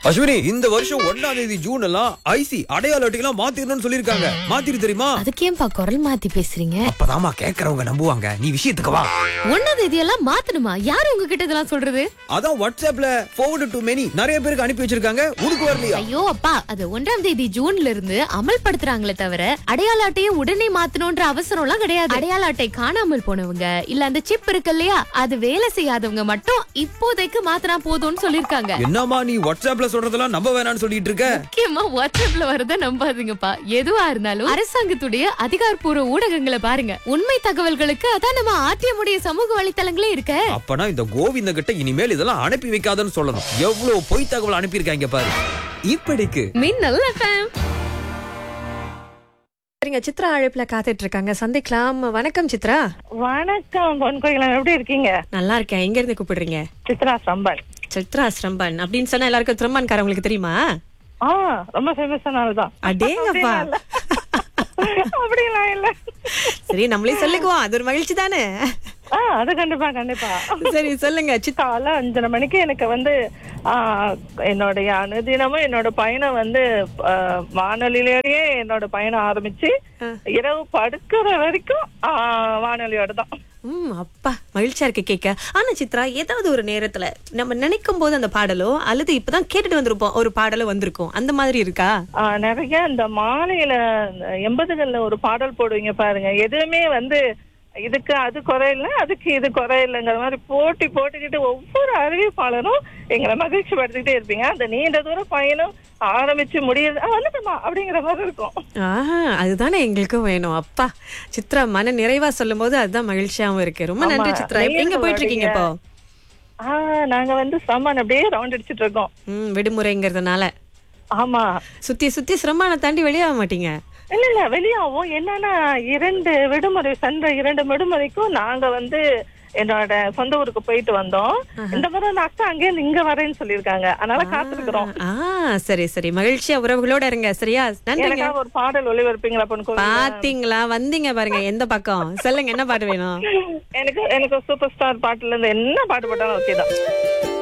அஸ்வினி இந்த வருஷம் ஒன்னாம் தேதி ஜூன் எல்லாம் ஐசி அடையாள அட்டையெல்லாம் மாத்திரணும்னு சொல்லிருக்காங்க மாத்திரு தெரியுமா அதுக்கேன்பா குரல் மாத்தி பேசுறீங்க அப்பதாமா கேக்குறவங்க நம்புவாங்க நீ விஷயத்துக்கு வா ஒன்னாம் தேதியெல்லாம் மாத்தணுமா யாரு உங்ககிட்ட இதெல்லாம் சொல்றது அதான் வாட்ஸ்அப்ல forward டு many நிறைய பேருக்கு அனுப்பி வச்சிருக்காங்க உனக்கு வரலையா ஐயோ அப்பா அது ஒன்றாம் தேதி ஜூன்ல இருந்து அமல்படுத்துறாங்களே தவிர அடையாள அட்டையை உடனே மாத்தணும்ன்ற அவசரம் எல்லாம் கிடையாது அடையாள அட்டை காணாமல் போனவங்க இல்ல அந்த சிப் இருக்கு இல்லையா அது வேலை செய்யாதவங்க மட்டும் இப்போதைக்கு மாத்தினா போதும்னு சொல்லிருக்காங்க என்னம்மா நீ வாட்ஸ்அப்ல சொல்றதெல்லாம் நம்ப வேணாம்னு சொல்லிட்டு இருக்க முக்கியமா வாட்ஸ்அப்ல வரத நம்பாதீங்கப்பா எதுவா இருந்தாலும் அரசாங்கத்துடைய அதிகாரப்பூர்வ ஊடகங்களை பாருங்க உண்மை தகவல்களுக்கு அதான் நம்ம ஆர்டிஎம் உடைய சமூக வலைத்தளங்களே இருக்க அப்பனா இந்த கோவிந்த கிட்ட இனிமேல் இதெல்லாம் அனுப்பி வைக்காதன்னு சொல்லணும் எவ்வளவு பொய் தகவல் அனுப்பியிருக்காங்க பாரு இப்படிக்கு மின்னல் எஃப்எம் சரிங்க சித்ரா அழைப்புல காத்துட்டு இருக்காங்க சந்திக்கலாம் வணக்கம் சித்ரா வணக்கம் பொன் கோயிலம் எப்படி இருக்கீங்க நல்லா இருக்கேன் எங்க இருந்து கூப்பிடுறீங்க சித்ரா சம்பன் சித்ரா ஸ்ரம்பன் அப்படின்னு சொன்னா எல்லாருக்கும் திருமான்காரங்களுக்கு தெரியுமா ஆ ரொம்ப ஃபேமஸான ஆள் தான் அடேங்கப்பா அப்படிலாம் இல்ல சரி நம்மளே சொல்லிக்குவோம் அது ஒரு மகிழ்ச்சி தானே ஆ அது கண்டிப்பா கண்டிப்பா சரி சொல்லுங்க சித்ரா காலை அஞ்சரை மணிக்கு எனக்கு வந்து ஆ, என்னுடைய அனுதினமும் என்னோட பயணம் வந்து ஆ, வானொலியிலேயே என்னோட பயணம் ஆரம்பிச்சு இரவு படுக்கிற வரைக்கும் ஆ, வானொலியோட தான் ம் அப்பா மகிழ்ச்சியா இருக்கு கேட்க ஆனா சித்ரா ஏதாவது ஒரு நேரத்துல நம்ம நினைக்கும் போது அந்த பாடலோ அல்லது இப்பதான் கேட்டுட்டு வந்திருப்போம் ஒரு பாடலோ வந்திருக்கும் அந்த மாதிரி இருக்கா ஆ, நிறைய இந்த மாலையில இந்த எண்பதுகள்ல ஒரு பாடல் போடுவீங்க பாருங்க எதுவுமே வந்து இதுக்கு அது குறையில்ல அதுக்கு இது குறையில்லைங்கிற மாதிரி போட்டி போட்டுக்கிட்டு ஒவ்வொரு அறிவிப்பாளரும் எங்களை மகிழ்ச்சி படுத்திக்கிட்டே இருப்பீங்க அந்த நீண்ட தூரம் பயணம் ஆரம்பிச்சு முடியுது "ஆ, வந்துட்டோமா அப்படிங்கிற மாதிரி இருக்கும் ஆஹா அதுதானே எங்களுக்கும் வேணும் அப்பா சித்ரா மன நிறைவா சொல்லும் போது அதுதான் மகிழ்ச்சியாவும் இருக்கு ரொம்ப நன்றி ஆமா, சித்ரா நீங்க எங்க போயிட்டு இருக்கீங்க இப்போ ஆஹ் நாங்க வந்து சமன் அப்படியே ரவுண்ட் அடிச்சிட்டு இருக்கோம் ம் விடுமுறைங்கிறதுனால ஆமா சுத்தி சுத்தி சிரமான தாண்டி வெளியாக மாட்டீங்க இல்ல இல்ல வெளியாகும் என்னன்னா இரண்டு விடுமுறை சென்ற இரண்டு விடுமுறைக்கும் நாங்க வந்து என்னோட சொந்த ஊருக்கு போயிட்டு வந்தோம் இந்த முறை நான் அக்கா அங்கே இருந்து இங்க வரேன்னு சொல்லியிருக்காங்க அதனால காத்திருக்கிறோம் ஆ சரி சரி மகிழ்ச்சியா உறவுகளோட இருங்க சரியா நன்றிங்க எனக்காக ஒரு பாடல் ஒளிபரப்பீங்களா பொண்ணு கோவில் பாத்தீங்களா வந்தீங்க பாருங்க எந்த பக்கம் சொல்லுங்க என்ன பாட்டு வேணும் எனக்கு எனக்கு சூப்பர் ஸ்டார் பாட்டுல இருந்து என்ன பாட்டு போட்டாலும் ஓகே தான்